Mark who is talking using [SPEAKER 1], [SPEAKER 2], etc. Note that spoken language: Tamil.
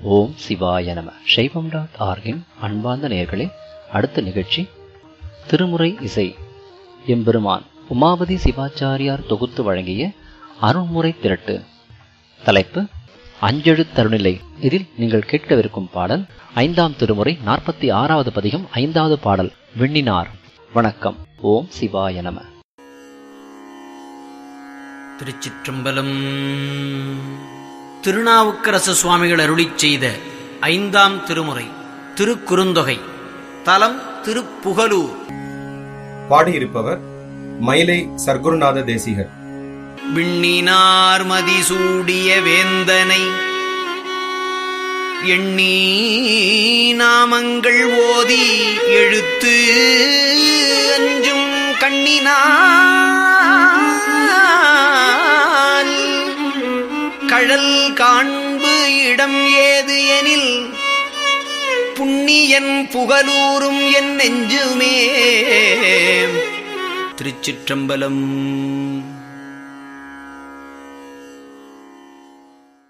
[SPEAKER 1] ஓம் சிவாய நம சைவம் டாட் ஆர்கின் அன்பார்ந்த நேயர்களே அடுத்த நிகழ்ச்சி திருமுறை இசை எம்பெருமான் உமாபதி சிவாச்சாரியார் தொகுத்து வழங்கிய அருண்முறை திரட்டு தலைப்பு அஞ்செழு தருணிலை இதில் நீங்கள் கேட்கவிருக்கும் பாடல் ஐந்தாம் திருமுறை நாற்பத்தி ஆறாவது பதிகம் ஐந்தாவது பாடல் விண்ணினார் வணக்கம் ஓம் சிவாய நம
[SPEAKER 2] திருச்சிற்றம்பலம் திருநாவுக்கரசு சுவாமிகள் அருளிச் செய்த ஐந்தாம் திருமுறை திருக்குறுந்தொகை தலம் திருப்புகலூர்
[SPEAKER 3] பாடியிருப்பவர் மயிலை சர்க்குருநாத தேசிகர்
[SPEAKER 2] விண்ணினார் மதிசூடிய வேந்தனை எண்ணி நாமங்கள் ஓதி எழுத்து அஞ்சும் கண்ணினான் கழல் காண்பு இடம் ஏது எனில் புண்ணியன் புகலூரும் என் நெஞ்சுமே திருச்சிற்றம்பலம்